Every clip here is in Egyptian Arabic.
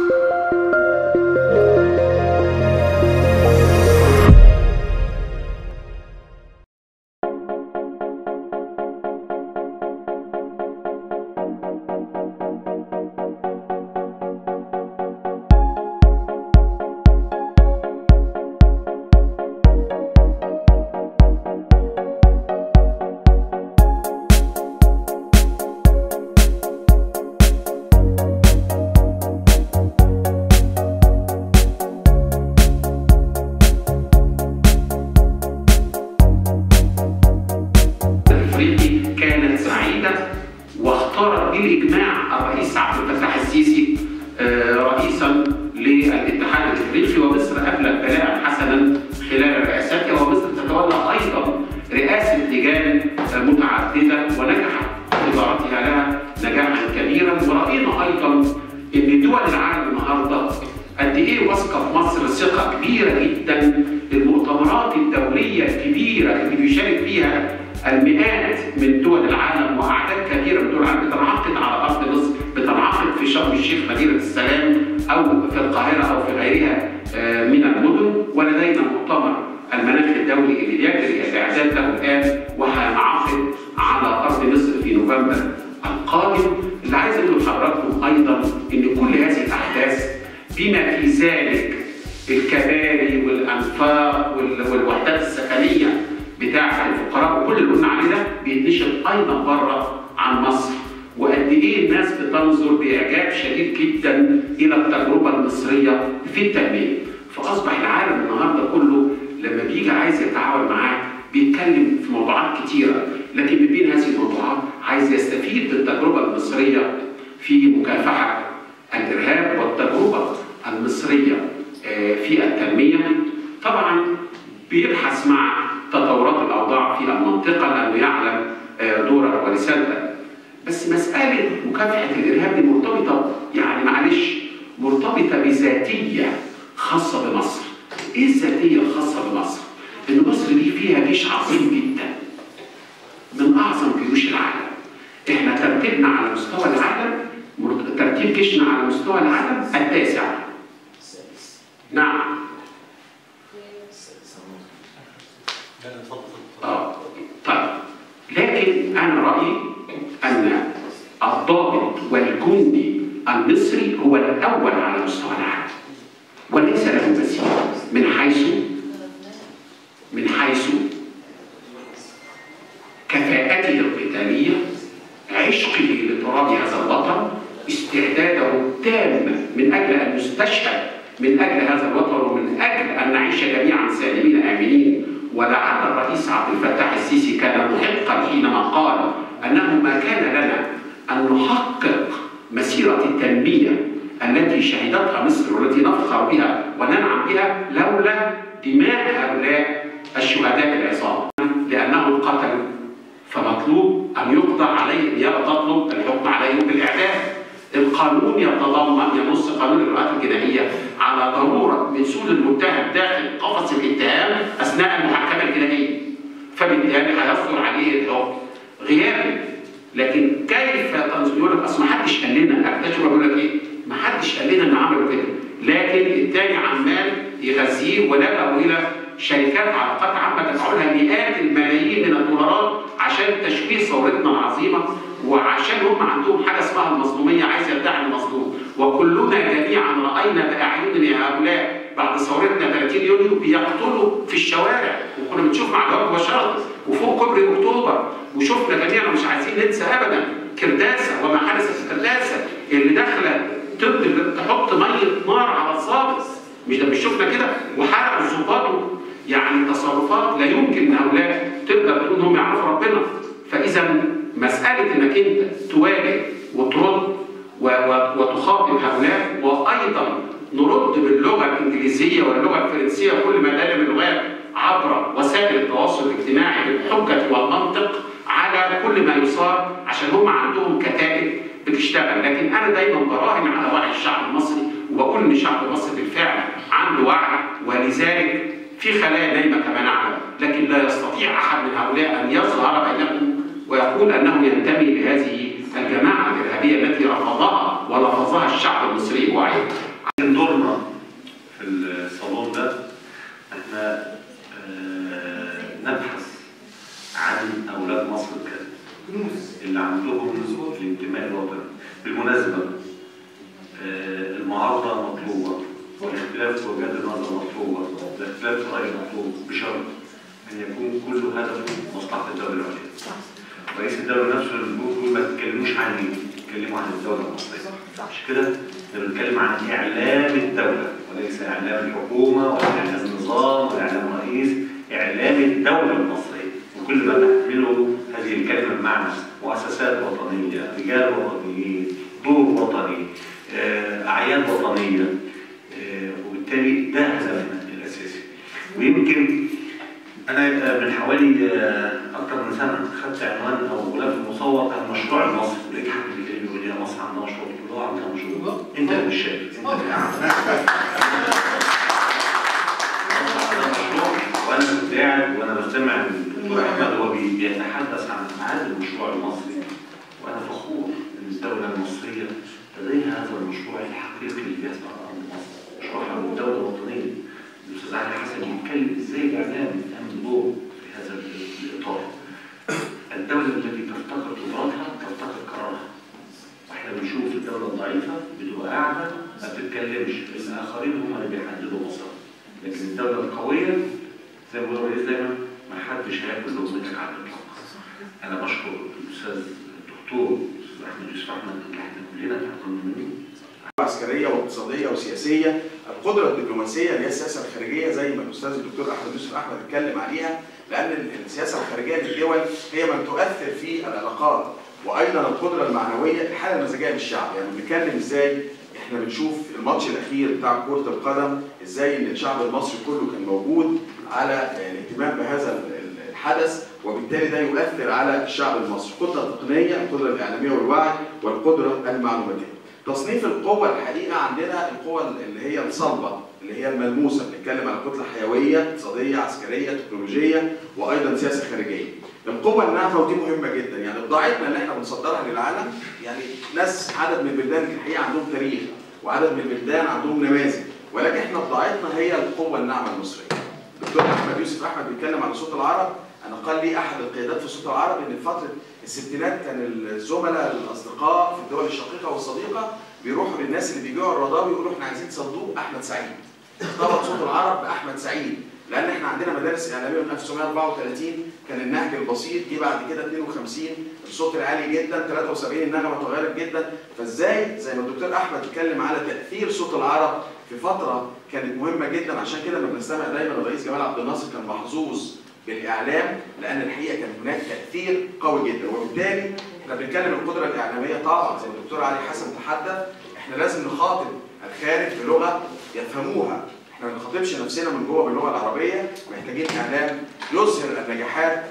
الافريقي كانت سعيده واختارت بالاجماع الرئيس عبد الفتاح السيسي آه، رئيسا للاتحاد الافريقي ومصر ابلغ بلاء حسنا خلال رئاستها ومصر تتولى ايضا رئاسه لجان آه، متعدده ونجحت ادارتها لها نجاحا كبيرا وراينا ايضا ان دول العالم النهارده قد ايه واثقه في مصر ثقه كبيره جدا المؤتمرات الدوليه الكبيره اللي بيشارك فيها المئات من دول العالم واعداد كبيره من دول العالم بتنعقد على ارض مصر بتنعقد في شرم الشيخ مدينه السلام او في القاهره او في غيرها آه، من المدن ولدينا مؤتمر المناخ الدولي اللي يجري الاعداد له الان وهينعقد على ارض مصر في نوفمبر القادم اللي عايز اقول لحضراتكم ايضا ان كل هذه الاحداث بما في ذلك الكباري والانفاق وال- والوحدات السكنيه بتاع الفقراء وكل اللي قلنا عليه ده بيتنشر ايضا بره عن مصر وقد ايه الناس بتنظر باعجاب شديد جدا الى التجربه المصريه في التنميه فاصبح العالم النهارده كله لما بيجي عايز يتعاون معاك بيتكلم في موضوعات كتيره لكن من بين هذه الموضوعات عايز يستفيد بالتجربه المصريه في مكافحه الارهاب والتجربه المصريه آه، في التنميه طبعا بيبحث مع تطورات الاوضاع في المنطقه لانه يعلم آه، دورك ورسالتك بس مساله مكافحه الارهاب دي مرتبطه يعني معلش مرتبطه بذاتيه خاصه بمصر ايه الذاتيه الخاصه بمصر ان مصر دي فيها جيش عظيم جدا من اعظم جيوش العالم احنا ترتيبنا على مستوى العالم مرت- ترتيب جيشنا على مستوى العالم التاسع نعم اه طيب لكن انا رايي ان الضابط والجندي المصري هو الاول على مستوى العالم وليس له مثيل من حيث من حيث كفاءته القتاليه عشقه لتراب هذا الوطن استعداده التام من اجل ان يستشهد من اجل هذا الوطن ومن اجل ان نعيش جميعا سالمين امنين ولعل الرئيس عبد الفتاح السيسي كان محقا حينما قال انه ما كان لنا ان نحقق مسيره التنميه التي شهدتها مصر والتي نفخر بها وننعم بها لولا دماء هؤلاء الشهداء العظام لانهم قتلوا فمطلوب ان يقضى عليه النيابه تطلب الحكم عليهم بالاعدام القانون يتضمن ينص قانون الاجراءات الجنائيه على ضروره نزول المتهم داخل قفص الاتهام اثناء المحاكمه الجنائيه فبالتالي هيصدر عليه الحكم غيابي لكن كيف تنظر يقول لك اصل ما حدش قال لنا اكتشف بيقول لك ايه؟ ما حدش قال لنا ان عملوا كده لكن الثاني عمال يغذيه ولجأوا الى شركات علاقات عامه تدفع لها مئات الملايين من الدولارات عشان تشويه ثورتنا العظيمه وعشان هم عندهم حاجه اسمها المظلوميه عايز يدعي المظلوم وكلنا جميعا راينا باعيننا هؤلاء بعد ثورتنا 30 يونيو بيقتلوا في الشوارع وكنا بنشوف مع جواب مباشره وفوق كوبري اكتوبر وشفنا جميعا مش عايزين ننسى ابدا كرداسه وما حدث في كرداسه اللي داخله تضرب تحط ميه نار على الظابط مش ده مش شفنا كده وحرقوا الظباط يعني تصرفات لا يمكن هؤلاء تقدر تقول انهم يعرفوا ربنا فاذا مساله انك انت تواجه وترد و- و- وتخاطب هؤلاء وايضا نرد باللغه الانجليزيه واللغه الفرنسيه وكل ما دل من لغات عبر وسائل التواصل الاجتماعي بالحجه والمنطق على كل ما يصار عشان هم عندهم كتائب بتشتغل لكن انا دايما براهن على وعي الشعب المصري وبقول ان الشعب المصري بالفعل عنده وعي ولذلك في خلايا نايمه كما نعلم لكن لا يستطيع احد من هؤلاء ان يظهر بينهم ويقول انه ينتمي لهذه الجماعه الارهابيه التي رفضها ولفظها الشعب المصري بوعيه من دورنا في الصالون ده احنا آه، نبحث عن اولاد مصر بجد اللي عندهم الانتماء الوطني بالمناسبه آه، المعارضه مطلوبه والاختلاف في وجهات النظر مطلوبه الاختلاف في الراي مطلوب بشرط ان يكون كل هدفه مصلحه الدوله العليا رئيس الدوله نفسه اللي بيقول ما تتكلموش عني تتكلموا عن الدوله المصريه مش كده؟ احنا بنتكلم عن اعلام الدوله وليس اعلام الحكومه ولا اعلام النظام ولا اعلام الرئيس اعلام الدوله المصريه وكل ما تحمله هذه الكلمه بمعنى مؤسسات وطنيه رجال وطنيين دور وطني آه، اعياد وطنيه آه، وبالتالي ده هدفنا الاساسي ويمكن انا من حوالي آه، اكثر من سنه خدت عنوان او غلاف المصور عن المشروع المصري لقيت حد بيكلمني يقول لي يا مصر عندها مشروع قلت له آه، عندها مشروع انت اللي مش شايف انت اللي عارف عندها مشروع وانا كنت قاعد وانا بستمع الدكتور احمد وهو بي- بيتحدث عن ابعاد المشروع المصري وانا فخور ان الدوله المصريه لديها هذا المشروع الحقيقي اللي بيسمع عن مصر مشروعها الدوله الوطنيه الاستاذ علي حسن بيتكلم ازاي الاعلام يعمل دور في هذا الاطار الدوله التي تفتقر قدراتها تفتقر قرارها واحنا بنشوف الدوله الضعيفه بتبقى قاعده ما بتتكلمش الاخرين هم اللي بيحددوا مصيرها لكن الدوله القويه زي ما بيقول الرئيس دايما ما حدش هياكل لقمتك على الاطلاق انا بشكر الاستاذ الدكتور الاستاذ احمد يوسف احمد اللي احنا كلنا اتعلمنا منه عسكريه واقتصاديه وسياسيه القدره الدبلوماسيه اللي هي السياسه الخارجيه زي ما الاستاذ الدكتور احمد يوسف احمد اتكلم عليها لان السياسه الخارجيه للدول هي من تؤثر في العلاقات وايضا القدره المعنويه الحاله المزاجيه للشعب يعني بنتكلم ازاي احنا بنشوف الماتش الاخير بتاع كره القدم ازاي ان الشعب المصري كله كان موجود على الاهتمام بهذا ال- الحدث وبالتالي ده يؤثر على الشعب المصري القدره التقنيه القدره الاعلاميه والوعي والقدره المعلوماتيه تصنيف القوة الحقيقة عندنا القوة اللي هي الصلبة اللي هي الملموسة بنتكلم على كتلة حيوية اقتصادية عسكرية تكنولوجية وأيضا سياسة خارجية القوة الناعمة ودي مهمة جدا يعني بضاعتنا اللي احنا بنصدرها للعالم يعني ناس عدد من البلدان في الحقيقة عندهم تاريخ وعدد من البلدان عندهم نماذج ولكن احنا بضاعتنا هي القوة الناعمة المصرية الدكتور احمد يوسف احمد بيتكلم على صوت العرب انا قال لي احد القيادات في صوت العرب ان في فتره الستينات كان الزملاء الاصدقاء في الدول الشقيقه والصديقه بيروحوا للناس اللي بيبيعوا الرضاوي يقولوا احنا عايزين صندوق احمد سعيد ارتبط صوت العرب باحمد سعيد لان احنا عندنا مدارس اعلاميه من 1934 كان النهج البسيط جه بعد كده 52 الصوت العالي جدا 73 النغمه اتغيرت جدا فازاي زي ما الدكتور احمد اتكلم على تاثير صوت العرب في فتره كانت مهمه جدا عشان كده لما بنستمع دايما الرئيس جمال عبد الناصر كان محظوظ بالاعلام لان الحقيقه كان هناك تاثير قوي جدا وبالتالي احنا بنتكلم القدره الاعلاميه طبعا زي ما الدكتور علي حسن تحدث احنا لازم نخاطب الخارج بلغه يفهموها احنا ما بنخاطبش نفسنا من جوه باللغه العربيه محتاجين اعلام يظهر النجاحات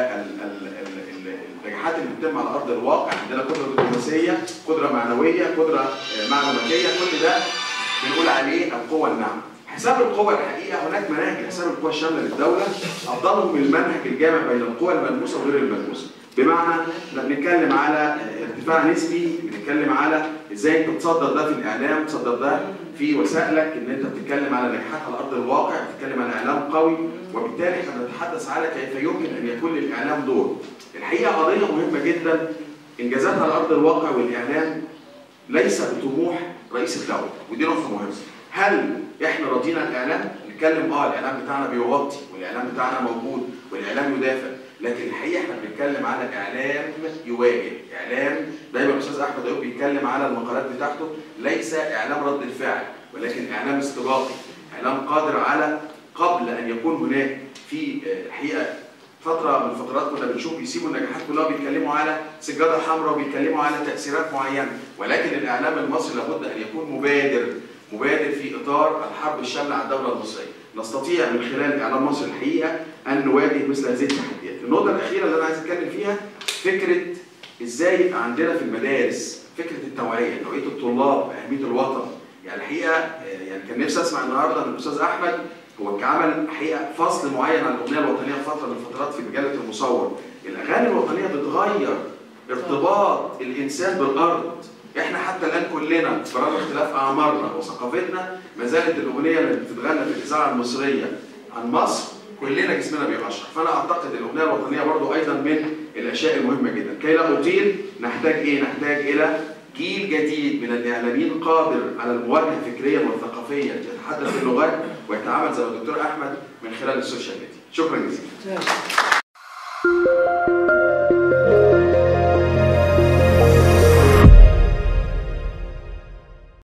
والنجاحات اللي بتتم على ارض الواقع عندنا قدره دبلوماسيه قدره معنويه قدره آه، معلوماتيه كل ده بنقول عليه القوه الناعمه حساب القوى الحقيقه هناك مناهج لحساب القوى الشامله للدوله افضلهم المنهج الجامع بين القوى الملموسه وغير الملموسه بمعنى احنا بنتكلم على ارتفاع نسبي بنتكلم على ازاي انت تصدر ده في الاعلام تصدر ده في وسائلك ان انت بتتكلم على نجاحات على ارض الواقع بتتكلم على اعلام قوي وبالتالي احنا بنتحدث على كيف يمكن ان يكون للاعلام دور الحقيقه قضيه مهمه جدا انجازات على ارض الواقع والاعلام ليس بطموح رئيس الدوله ودي نقطه مهمه هل احنا راضيين الاعلام نتكلم اه الاعلام بتاعنا بيغطي والاعلام بتاعنا موجود والاعلام يدافع لكن الحقيقه احنا بنتكلم على اعلام يواجه اعلام دايما الاستاذ احمد ايوب بيتكلم على المقالات بتاعته ليس اعلام رد الفعل ولكن اعلام استباقي اعلام قادر على قبل ان يكون هناك في آه، الحقيقه فتره من الفترات كنا بنشوف بيسيبوا النجاحات كلها بيتكلموا على سجاده حمراء وبيتكلموا على تاثيرات معينه ولكن الاعلام المصري لابد ان يكون مبادر مبادر في اطار الحرب الشامله على الدوله المصريه نستطيع من خلال اعلام مصر الحقيقه ان نواجه مثل هذه التحديات النقطه الاخيره اللي انا عايز اتكلم فيها فكره ازاي يبقى عندنا في المدارس فكره التوعيه توعيه الطلاب باهميه الوطن يعني الحقيقه آه، يعني كان نفسي اسمع النهارده من الاستاذ احمد هو عمل حقيقه فصل معين عن الاغنيه الوطنيه في فتره من الفترات في مجله المصور الاغاني الوطنيه بتغير ارتباط الانسان بالارض احنا حتى الان كلنا برغم اختلاف اعمارنا وثقافتنا ما زالت الاغنيه اللي بتتغنى في الاذاعه المصريه عن مصر كلنا جسمنا بيقشعر فانا اعتقد الاغنيه الوطنيه برضو ايضا من الاشياء المهمه جدا كي لا اطيل نحتاج ايه نحتاج الى جيل جديد من الاعلاميين قادر على المواجهه فكريا وثقافيا يتحدث اللغات ويتعامل زي ما الدكتور احمد من خلال السوشيال ميديا شكرا جزيلا